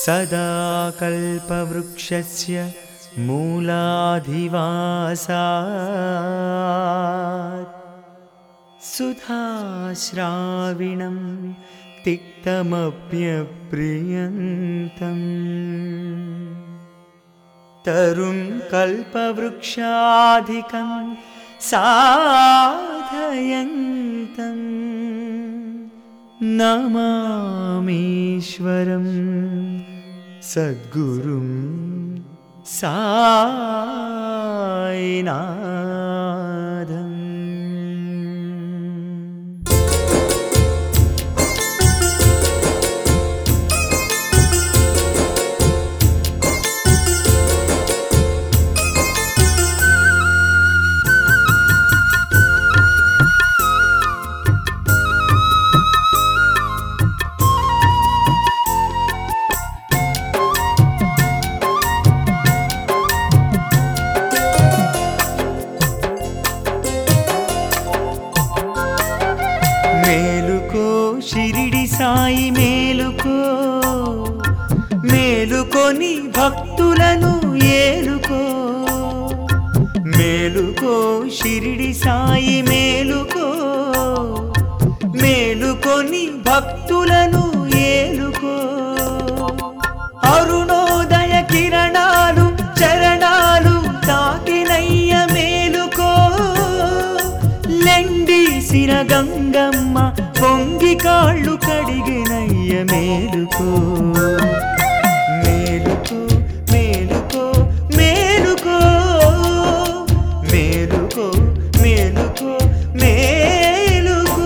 सदा कल्पवृक्षस्य मूलाधिवासात् सुधाश्राविणं तिक्तमप्यप्रियन्तम् तरुं कल्पवृक्षाधिकं साधयन्तम् नमामीश्वरं सद्गुरुं सायिनाथम् మేలుకో షిరిడి సాయి మేలుకో మేలుకొని భక్తులను ఏలుకో మేలుకో షిరిడి సాయి మేలుకో మేలుకొని భక్తులను ఏలుకో అరుణోదయ కిరణాలు చరణాలు తాకినయ్య మేలుకో లెండి సిర గంగమ్మ పొంగి కాళ్ళు కడిగినయ్య మేలుకో మేలుకో మేలుకో మేలుకో మేలుకో మేలుకో మేలుకో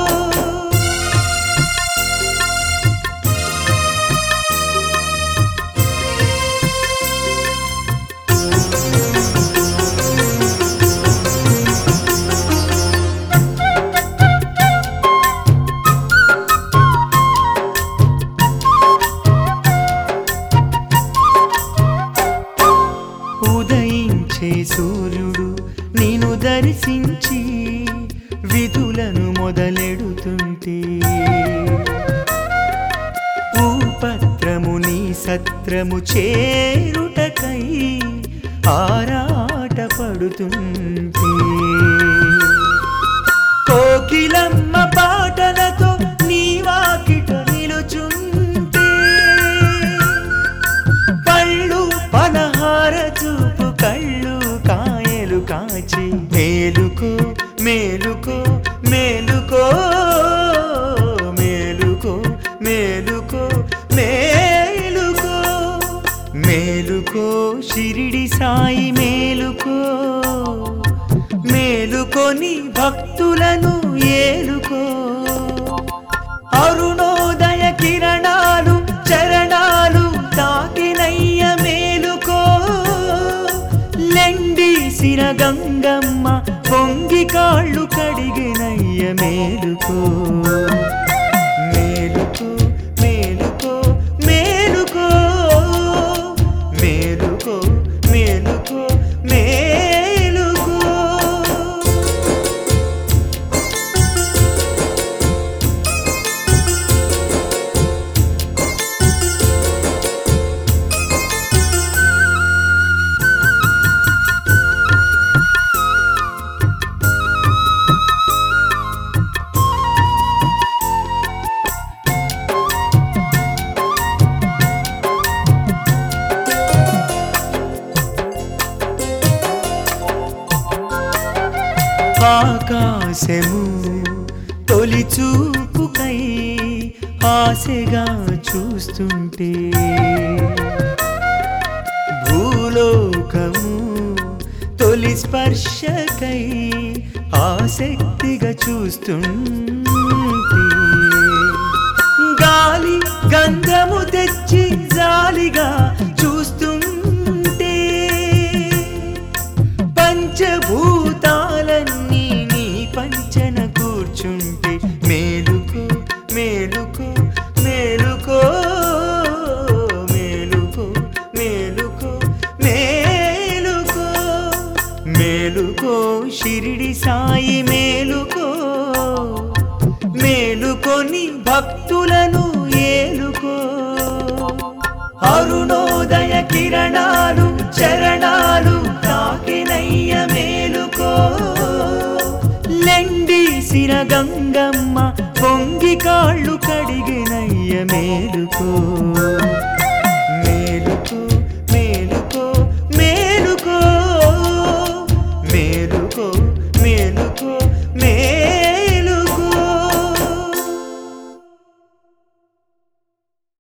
ఉదయించే సూర్యుడు నేను దర్శించి విధులను మొదలెడుతుంటే భూపత్రము నీ సత్రము చేరుటకై ఆరాట పడుతుంటే కోకిలమ్మ పాటలతో నీ వాకిట నిలుచుంటే పళ్ళు పలహార చూపు కళ్ళు కాయలు కాచి మేలుకో మేలుకో మేలుకో మేలుకో మేలుకో మేలుకో మేలుకో షిరిడి సాయి మేలుకో మేలుకొని భక్తులను ఏలుకో అరుణోదయ కిరణాలు చరణాలు తాకినయ్య మేలుకో లెండి సిర గంగమ్మ పొంగి కాళ్ళు కడిగినయ్య మేలుకో మేలుకో మేలుకో మేలుకో మేలుకో మేలుకో మేలుకో ఆకాశము తొలి చూపుకై ఆశగా చూస్తుంటే భూలోకము తొలి స్పర్శకై ఆసక్తిగా చూస్తుంటే గాలి గంధము తెచ్చి జాలిగా చూస్తుంటే పంచభూతాలన్నీ నీ పంచన కూర్చుంటే మేలుకో మేలుకో మేలుకో మేలుకో మేలుకో మేలుకో మేలుకో షిరిడి సాయి మేలుకో మేలుకొని భక్తులను ఏలుకో అరుణోదయ కిరణాలు చరణాలు తాకినయ్య మేలుకో లెండీసిన గంగమ్మ పొంగి కాళ్ళు కడిగినయ్య మేలుకో